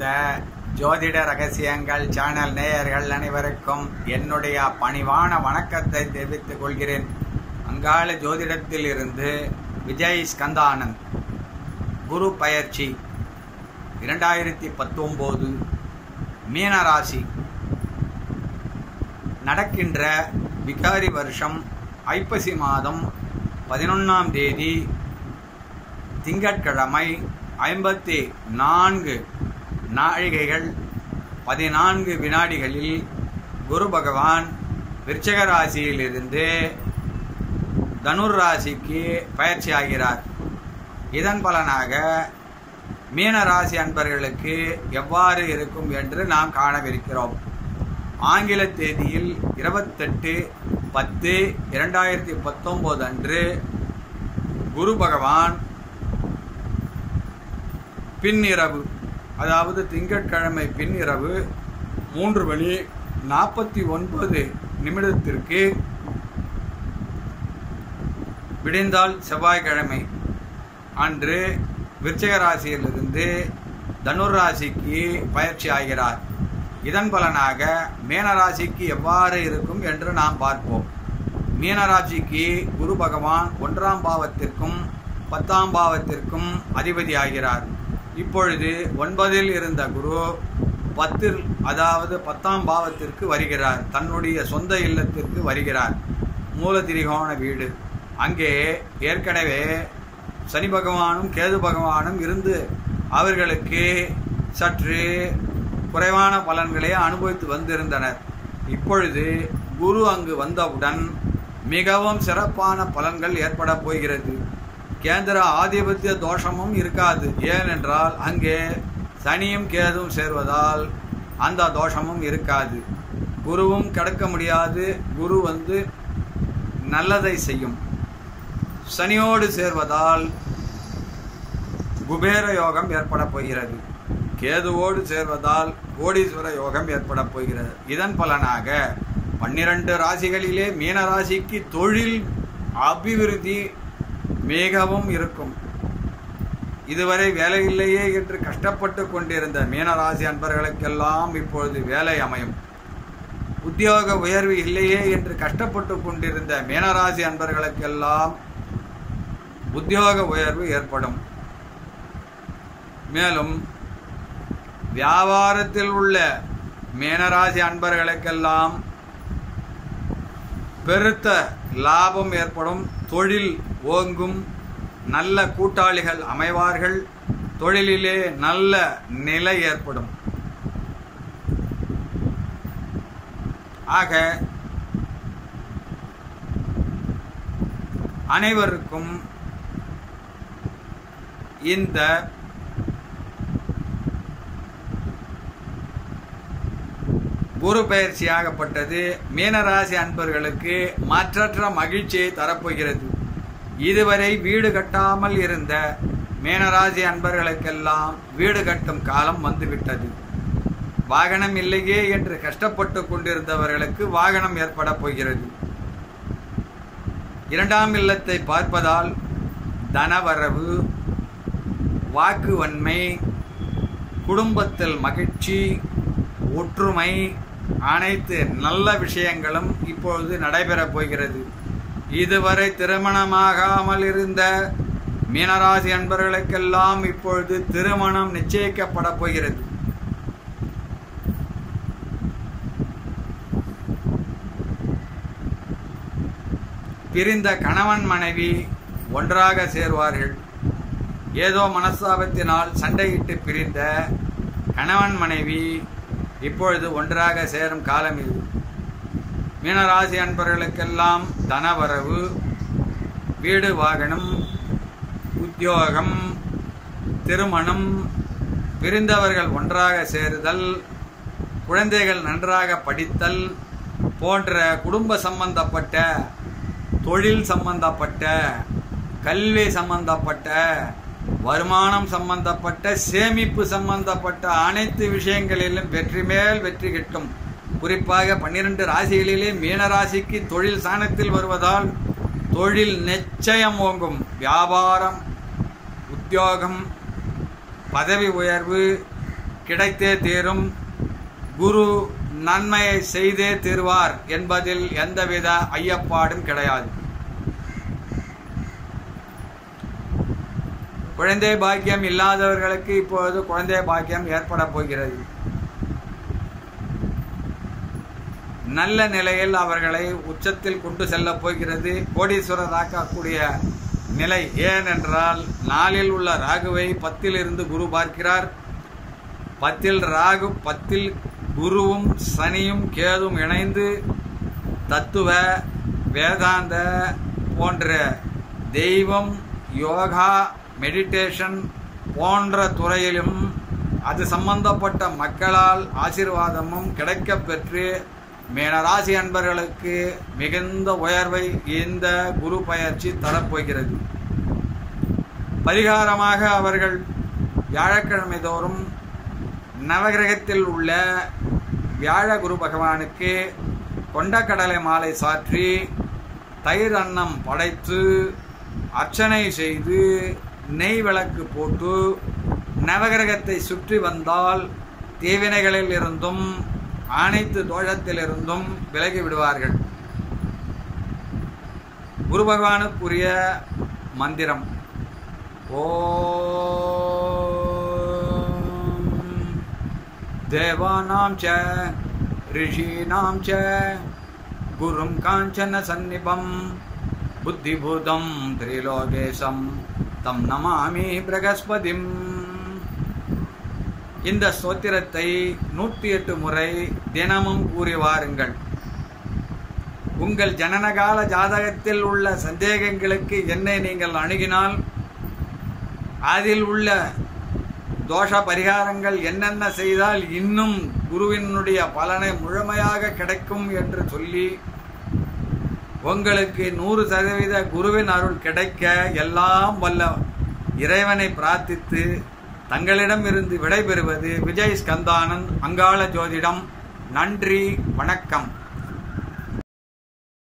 ஜோதிட ரகசியங்கள் சேனல் நேயர்கள் அனைவருக்கும் என்னுடைய பணிவான வணக்கத்தை தெரிவித்துக் கொள்கிறேன் அங்காள ஜோதிடத்தில் இருந்து விஜய் ஸ்கந்தானந்த் குரு பயிற்சி இரண்டாயிரத்தி பத்தொம்போது மீனராசி நடக்கின்ற விகாரி வருஷம் ஐப்பசி மாதம் பதினொன்றாம் தேதி திங்கட்கிழமை ஐம்பத்தி நான்கு நாழிகைகள் பதினான்கு வினாடிகளில் குரு பகவான் விருச்சக ராசியிலிருந்து தனுர் ராசிக்கு பயிற்சி ஆகிறார் இதன் பலனாக மீன ராசி அன்பர்களுக்கு எவ்வாறு இருக்கும் என்று நாம் காணவிருக்கிறோம் ஆங்கில தேதியில் இருபத்தெட்டு பத்து இரண்டாயிரத்தி பத்தொம்போது அன்று குரு பகவான் பின்னிரவு அதாவது திங்கட்கிழமை பின்னிரவு மூன்று மணி நாற்பத்தி ஒன்பது நிமிடத்திற்கு விடிந்தால் செவ்வாய்க்கிழமை அன்று விருச்சிக ராசியிலிருந்து தனுர் ராசிக்கு பயிற்சி ஆகிறார் இதன் பலனாக மீனராசிக்கு எவ்வாறு இருக்கும் என்று நாம் பார்ப்போம் மீனராசிக்கு குரு பகவான் ஒன்றாம் பாவத்திற்கும் பத்தாம் பாவத்திற்கும் அதிபதி ஆகிறார் இப்பொழுது ஒன்பதில் இருந்த குரு பத்தில் அதாவது பத்தாம் பாவத்திற்கு வருகிறார் தன்னுடைய சொந்த இல்லத்திற்கு வருகிறார் மூலதிரிகோண வீடு அங்கே ஏற்கனவே சனி பகவானும் கேது பகவானும் இருந்து அவர்களுக்கு சற்று குறைவான பலன்களை அனுபவித்து வந்திருந்தனர் இப்பொழுது குரு அங்கு வந்தவுடன் மிகவும் சிறப்பான பலன்கள் ஏற்பட போகிறது கேந்திர ஆதிபத்திய தோஷமும் இருக்காது ஏனென்றால் அங்கே சனியும் கேதும் சேர்வதால் அந்த தோஷமும் இருக்காது குருவும் கடக்க முடியாது குரு வந்து நல்லதை செய்யும் சனியோடு சேர்வதால் குபேர யோகம் ஏற்பட போகிறது கேதுவோடு சேர்வதால் கோடீஸ்வர யோகம் ஏற்பட போகிறது இதன் பலனாக பன்னிரண்டு ராசிகளிலே மீன ராசிக்கு தொழில் அபிவிருத்தி மிகவும் இருக்கும் இதுவரை வேலை இல்லையே என்று கஷ்டப்பட்டு கொண்டிருந்த மீனராசி அன்பர்களுக்கெல்லாம் இப்பொழுது வேலை அமையும் உத்தியோக உயர்வு இல்லையே என்று கஷ்டப்பட்டு கொண்டிருந்த மீனராசி அன்பர்களுக்கெல்லாம் உத்தியோக உயர்வு ஏற்படும் மேலும் வியாபாரத்தில் உள்ள மீனராசி அன்பர்களுக்கெல்லாம் பெருத்த லாபம் ஏற்படும் தொழில் ஓங்கும் நல்ல கூட்டாளிகள் அமைவார்கள் தொழிலிலே நல்ல நிலை ஏற்படும் ஆக அனைவருக்கும் இந்த குரு பயிற்சியாகப்பட்டது மீனராசி அன்பர்களுக்கு மாற்றற்ற மகிழ்ச்சியை தரப்போகிறது இதுவரை வீடு கட்டாமல் இருந்த மீனராசி அன்பர்களுக்கெல்லாம் வீடு கட்டும் காலம் வந்துவிட்டது வாகனம் இல்லையே என்று கஷ்டப்பட்டு கொண்டிருந்தவர்களுக்கு வாகனம் ஏற்பட போகிறது இரண்டாம் இல்லத்தை பார்ப்பதால் தனவரவு வாக்கு வன்மை குடும்பத்தில் மகிழ்ச்சி ஒற்றுமை அனைத்து நல்ல விஷயங்களும் இப்பொழுது நடைபெறப் போகிறது இதுவரை திருமணமாகாமல் இருந்த மீனராசி அன்பர்களுக்கெல்லாம் இப்பொழுது திருமணம் நிச்சயிக்கப்பட போகிறது பிரிந்த கணவன் மனைவி ஒன்றாக சேர்வார்கள் ஏதோ மனஸ்தாபத்தினால் சண்டையிட்டு பிரிந்த கணவன் மனைவி இப்பொழுது ஒன்றாக சேரும் காலம் இது மீனராசி அன்பர்களுக்கெல்லாம் தனவரவு வீடு வாகனம் உத்தியோகம் திருமணம் பிரிந்தவர்கள் ஒன்றாக சேருதல் குழந்தைகள் நன்றாக படித்தல் போன்ற குடும்ப சம்பந்தப்பட்ட தொழில் சம்பந்தப்பட்ட கல்வி சம்பந்தப்பட்ட வருமானம் சம்பந்தப்பட்ட சேமிப்பு சம்பந்தப்பட்ட அனைத்து விஷயங்களிலும் வெற்றி மேல் வெற்றி கிட்டும் குறிப்பாக பன்னிரண்டு ராசிகளிலே மீனராசிக்கு தொழில் சாணத்தில் வருவதால் தொழில் நிச்சயம் ஓங்கும் வியாபாரம் உத்தியோகம் பதவி உயர்வு கிடைத்தே தீரும் குரு நன்மையை செய்தே தீர்வார் என்பதில் எந்தவித ஐயப்பாடும் கிடையாது குழந்தை பாக்கியம் இல்லாதவர்களுக்கு இப்பொழுது குழந்தை பாக்கியம் ஏற்பட போகிறது நல்ல நிலையில் அவர்களை உச்சத்தில் கொண்டு செல்ல போகிறது கோடீஸ்வரராக்கக்கூடிய நிலை ஏனென்றால் நாளில் உள்ள ராகுவை பத்தில் இருந்து குரு பார்க்கிறார் பத்தில் ராகு பத்தில் குருவும் சனியும் கேதும் இணைந்து தத்துவ வேதாந்த போன்ற தெய்வம் யோகா மெடிடேஷன் போன்ற துறையிலும் அது சம்பந்தப்பட்ட மக்களால் ஆசீர்வாதமும் கிடைக்கப் பெற்று மீனராசி அன்பர்களுக்கு மிகுந்த உயர்வை இந்த குரு பயிற்சி தரப்போகிறது பரிகாரமாக அவர்கள் வியாழக்கிழமை தோறும் நவகிரகத்தில் உள்ள வியாழ குரு பகவானுக்கு கொண்டக்கடலை மாலை சாற்றி தயிர் அன்னம் படைத்து அர்ச்சனை செய்து நெய் விளக்கு போட்டு நவகிரகத்தை சுற்றி வந்தால் தீவினைகளில் இருந்தும் அனைத்து தோஷத்திலிருந்தும் விலகி விடுவார்கள் குரு பகவானுக்குரிய மந்திரம் ஓம் தேவானாம் ச ரிஷீனாம் ச குரும் காஞ்சன சந்நிபம் புத்திபூதம் திரிலோகேசம் தம் நமாமி பிரகஸ்பதிம் இந்த ஸ்தோத்திரத்தை நூற்றி எட்டு முறை தினமும் கூறி வாருங்கள் உங்கள் ஜனனகால ஜாதகத்தில் உள்ள சந்தேகங்களுக்கு என்னை நீங்கள் அணுகினால் அதில் உள்ள தோஷ பரிகாரங்கள் என்னென்ன செய்தால் இன்னும் குருவினுடைய பலனை முழுமையாக கிடைக்கும் என்று சொல்லி உங்களுக்கு நூறு சதவீத குருவின் அருள் கிடைக்க எல்லாம் வல்ல இறைவனை பிரார்த்தித்து தங்களிடம் இருந்து விடைபெறுவது விஜய் ஸ்கந்தானந்த் அங்காள ஜோதிடம் நன்றி வணக்கம்